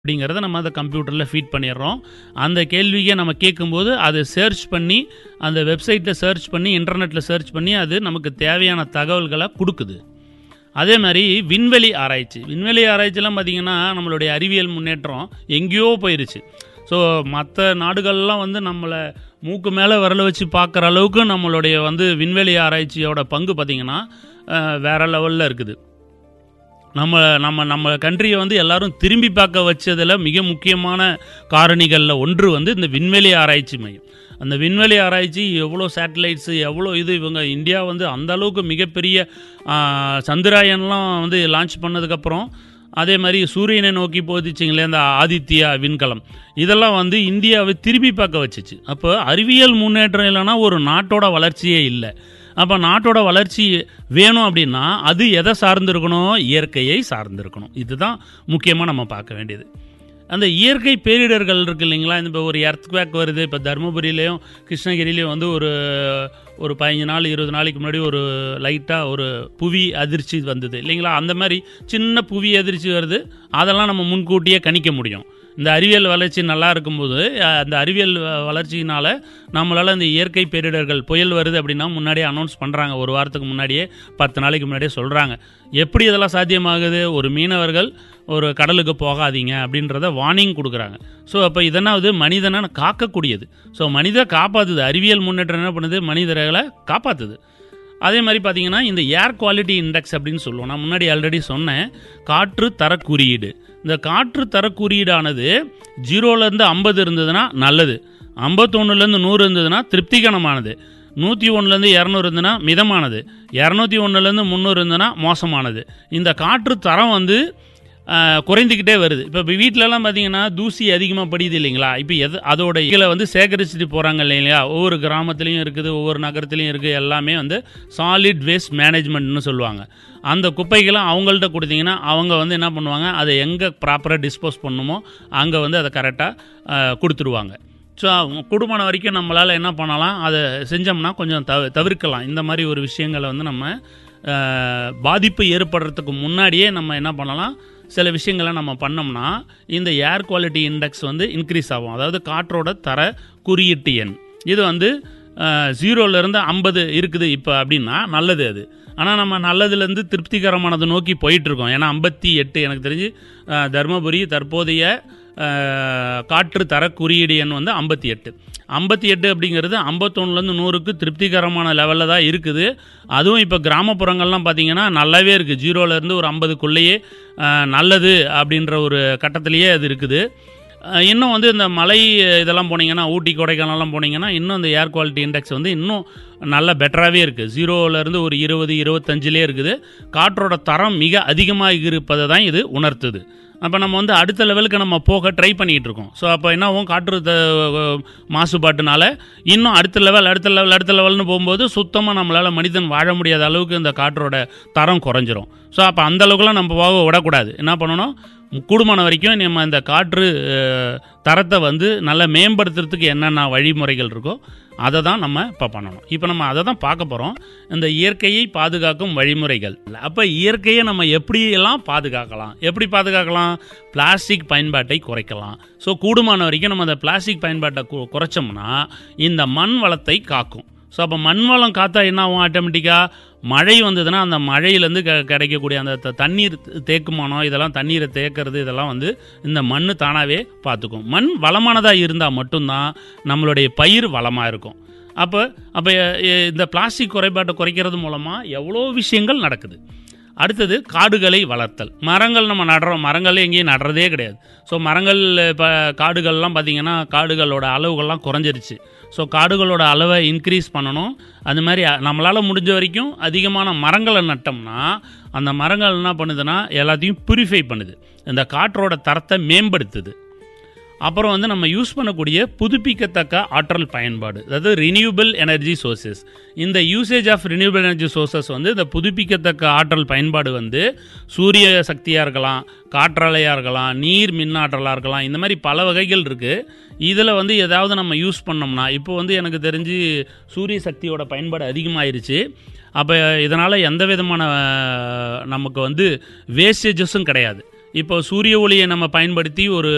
அப்படிங்கிறத நம்ம அந்த கம்ப்யூட்டரில் ஃபீட் பண்ணிடுறோம் அந்த கேள்வியை நம்ம கேட்கும்போது அதை சர்ச் பண்ணி அந்த வெப்சைட்டில் சர்ச் பண்ணி இன்டர்நெட்டில் சர்ச் பண்ணி அது நமக்கு தேவையான தகவல்களை கொடுக்குது அதே மாதிரி விண்வெளி ஆராய்ச்சி விண்வெளி ஆராய்ச்சிலாம் பார்த்திங்கன்னா நம்மளுடைய அறிவியல் முன்னேற்றம் எங்கேயோ போயிருச்சு ஸோ மற்ற நாடுகள்லாம் வந்து நம்மளை மூக்கு மேலே விரல வச்சு பார்க்குற அளவுக்கு நம்மளுடைய வந்து விண்வெளி ஆராய்ச்சியோட பங்கு பார்த்திங்கன்னா அஹ், வேற லெவலில் இருக்குது நம்ம நம்ம நம்ம கண்ட்ரியை வந்து எல்லாரும் திரும்பி பார்க்க வச்சதில் மிக முக்கியமான காரணிகளில் ஒன்று வந்து இந்த விண்வெளி ஆராய்ச்சி மையம் அந்த விண்வெளி ஆராய்ச்சி எவ்வளோ சேட்டலைட்ஸு எவ்வளோ இது இவங்க இந்தியா வந்து அந்த அளவுக்கு மிகப்பெரிய ஆ, சந்திராயன்லாம் வந்து லான்ச் பண்ணதுக்கப்புறம் அதே மாதிரி சூரியனை நோக்கி போதிச்சிங்களே அந்த ஆதித்யா விண்கலம் இதெல்லாம் வந்து இந்தியாவை திரும்பி பார்க்க வச்சுச்சு அப்போ அறிவியல் முன்னேற்றம் இல்லைன்னா ஒரு நாட்டோட வளர்ச்சியே இல்லை அப்போ நாட்டோட வளர்ச்சி வேணும் அப்படின்னா அது எதை சார்ந்திருக்கணும் இயற்கையை சார்ந்திருக்கணும் இதுதான் முக்கியமாக நம்ம பார்க்க வேண்டியது அந்த இயற்கை பேரிடர்கள் இருக்கு இல்லைங்களா இந்த இப்போ ஒரு எர்த்குவேக் வருது இப்போ தருமபுரியிலையும் கிருஷ்ணகிரியிலையும் வந்து ஒரு ஒரு பதினஞ்சு நாள் இருபது நாளைக்கு முன்னாடி ஒரு லைட்டாக ஒரு புவி அதிர்ச்சி வந்தது இல்லைங்களா அந்த மாதிரி சின்ன புவி அதிர்ச்சி வருது அதெல்லாம் நம்ம முன்கூட்டியே கணிக்க முடியும் இந்த அறிவியல் வளர்ச்சி நல்லா இருக்கும்போது அஹ், அந்த அறிவியல் வ- வளர்ச்சியினால நம்மளால் இந்த இயற்கை பேரிடர்கள் புயல் வருது அப்படின்னா முன்னாடியே அனௌன்ஸ் பண்ணுறாங்க ஒரு வாரத்துக்கு முன்னாடியே பத்து நாளைக்கு முன்னாடியே சொல்கிறாங்க எப்படி இதெல்லாம் சாத்தியமாகுது ஒரு மீனவர்கள் ஒரு கடலுக்கு போகாதீங்க அப்படின்றத வார்னிங் கொடுக்குறாங்க ஸோ அப்போ இதனாவது மனிதனை காக்கக்கூடியது ஸோ மனித காப்பாற்றுது அறிவியல் முன்னேற்றம் என்ன பண்ணுது மனிதர்களை காப்பாற்றுது அதே மாதிரி பார்த்தீங்கன்னா இந்த ஏர் குவாலிட்டி இண்டெக்ஸ் அப்படின்னு சொல்லுவோம் நான் முன்னாடி ஆல்ரெடி சொன்னேன் காற்று தர குறியீடு இந்த காற்று தர குறியீடானது ஜீரோலேருந்து ஐம்பது இருந்ததுன்னா நல்லது ஐம்பத்தொன்னுலேருந்து நூறு இருந்ததுன்னா திருப்திகரமானது நூற்றி ஒன்றுலேருந்து இரநூறு இருந்ததுன்னா மிதமானது இரநூத்தி ஒன்றுலேருந்து முந்நூறு இருந்ததுன்னா மோசமானது இந்த காற்று தரம் வந்து ஆஹ், குறைந்துக்கிட்டே வருது இப்போ வீட்டிலலாம் பார்த்தீங்கன்னா தூசி அதிகமாக படியுது இல்லைங்களா இப்போ எது அதோட இதில் வந்து சேகரிச்சுட்டு போகிறாங்க இல்லைங்களா ஒவ்வொரு கிராமத்துலேயும் இருக்குது ஒவ்வொரு நகரத்துலேயும் இருக்குது எல்லாமே வந்து சாலிட் வேஸ்ட் மேனேஜ்மெண்ட்னு சொல்லுவாங்க அந்த குப்பைகளை அவங்கள்ட்ட கொடுத்தீங்கன்னா அவங்க வந்து என்ன பண்ணுவாங்க அதை எங்கே ப்ராப்பராக டிஸ்போஸ் பண்ணணுமோ அங்கே வந்து அதை கரெக்டாக கொடுத்துருவாங்க ஸோ குடும்பம் வரைக்கும் நம்மளால் என்ன பண்ணலாம் அதை செஞ்சோம்னா கொஞ்சம் தவ தவிர்க்கலாம் இந்த மாதிரி ஒரு விஷயங்களை வந்து நம்ம அஹ், பாதிப்பு ஏற்படுறதுக்கு முன்னாடியே நம்ம என்ன பண்ணலாம் சில விஷயங்களை நம்ம பண்ணோம்னா இந்த ஏர் குவாலிட்டி இண்டெக்ஸ் வந்து இன்க்ரீஸ் ஆகும் அதாவது காற்றோட தர குறியீட்டு எண் இது வந்து ஜீரோலேருந்து ஐம்பது இருக்குது இப்போ அப்படின்னா நல்லது அது ஆனால் நம்ம நல்லதுலேருந்து திருப்திகரமானதை நோக்கி போயிட்டுருக்கோம் ஏன்னா ஐம்பத்தி எட்டு எனக்கு தெரிஞ்சு அஹ், தருமபுரி தற்போதைய அஹ், காற்று தர குறியீடு எண் வந்து ஐம்பத்தி எட்டு ஐம்பத்தி எட்டு அப்படிங்கிறது ஐம்பத்தொன்னுலேருந்து நூறுக்கு திருப்திகரமான லெவலில் தான் இருக்குது அதுவும் இப்போ கிராமப்புறங்கள்லாம் பார்த்தீங்கன்னா நல்லாவே இருக்குது ஜீரோலேருந்து ஒரு ஐம்பதுக்குள்ளேயே அஹ், நல்லது அப்படின்ற ஒரு கட்டத்திலேயே அது இருக்குது அஹ், இன்னும் வந்து இந்த மலை இதெல்லாம் போனீங்கன்னா ஊட்டி கொடைக்கானல்லாம் போனீங்கன்னா இன்னும் இந்த ஏர் குவாலிட்டி இண்டெக்ஸ் வந்து இன்னும் நல்ல பெட்டராகவே இருக்குது ஜீரோலேருந்து ஒரு இருபது இருபத்தஞ்சிலே இருக்குது காற்றோட தரம் மிக அதிகமாக இருப்பதை தான் இது உணர்த்துது அப்போ நம்ம வந்து அடுத்த லெவலுக்கு நம்ம போக ட்ரை பண்ணிகிட்டு இருக்கோம் ஸோ அப்போ என்ன ஆகும் காற்று த- மாசுபாட்டுனால இன்னும் அடுத்த லெவல் அடுத்த லெவல் அடுத்த லெவல்னு போகும்போது சுத்தமாக நம்மளால் மனிதன் வாழ முடியாத அளவுக்கு இந்த காற்றோட தரம் குறைஞ்சிரும் ஸோ அப்போ அந்த அளவுக்குலாம் நம்ம போக விடக்கூடாது என்ன பண்ணணும் கூடுமான வரைக்கும் நம்ம இந்த காற்று அஹ், தரத்தை வந்து நல்லா மேம்படுத்துறதுக்கு என்னென்ன வழிமுறைகள் இருக்கோ அதை தான் நம்ம இப்போ பண்ணணும் இப்போ நம்ம அதை தான் பார்க்க போகிறோம் இந்த இயற்கையை பாதுகாக்கும் வழிமுறைகள் அப்போ இயற்கையை நம்ம எப்படியெல்லாம் பாதுகாக்கலாம் எப்படி பாதுகாக்கலாம் பிளாஸ்டிக் பயன்பாட்டை குறைக்கலாம் ஸோ கூடுமான வரைக்கும் நம்ம அந்த பிளாஸ்டிக் பயன்பாட்டை கு- குறைச்சோம்னா இந்த மண் வளத்தை காக்கும் ஸோ அப்போ மண் வளம் காத்தா என்ன ஆகும் ஆட்டோமேட்டிக்காக மழை வந்ததுன்னா அந்த மழையிலேருந்து க கிடைக்கக்கூடிய அந்த த- தண்ணீர் தேக்குமானம் இதெல்லாம் தண்ணீரை தேக்கிறது இதெல்லாம் வந்து இந்த மண் தானாகவே பார்த்துக்கும் மண் வளமானதாக இருந்தால் மட்டும்தான் நம்மளுடைய பயிர் வளமாக இருக்கும் அப்போ அப்போ இந்த பிளாஸ்டிக் குறைபாட்டை குறைக்கிறது மூலமாக எவ்வளோ விஷயங்கள் நடக்குது அடுத்தது காடுகளை வளர்த்தல் மரங்கள் நம்ம நடுறோம் மரங்கள் எங்கேயும் நடுறதே கிடையாது ஸோ மரங்கள் இப்போ காடுகள்லாம் பார்த்திங்கன்னா காடுகளோட அளவுகள்லாம் குறைஞ்சிருச்சு ஸோ காடுகளோட அளவை இன்க்ரீஸ் பண்ணணும் அது மாதிரி நம்மளால் முடிஞ்ச வரைக்கும் அதிகமான மரங்களை நட்டோம்னா அந்த மரங்கள் என்ன பண்ணுதுன்னா எல்லாத்தையும் பியூரிஃபை பண்ணுது இந்த காற்றோட தரத்தை மேம்படுத்துது அப்புறம் வந்து நம்ம யூஸ் பண்ணக்கூடிய புதுப்பிக்கத்தக்க ஆற்றல் பயன்பாடு அதாவது ரினியூபிள் எனர்ஜி சோர்சஸ் இந்த usage of renewable energy sources வந்து இந்த புதுப்பிக்கத்தக்க ஆற்றல் பயன்பாடு வந்து சூரிய சக்தியாக இருக்கலாம் காற்றாலையாக இருக்கலாம் நீர் மின்னாற்றலாக இருக்கலாம் இந்த மாதிரி பல வகைகள் இருக்குது இதில் வந்து ஏதாவது நம்ம யூஸ் பண்ணோம்னா இப்போ வந்து எனக்கு தெரிஞ்சு சூரிய சக்தியோட பயன்பாடு அதிகமாயிருச்சு அப்போ இதனால் எந்த விதமான அஹ், நமக்கு வந்து வேஸ்டேஜஸும் கிடையாது இப்போ சூரிய ஒளியை நம்ம பயன்படுத்தி ஒரு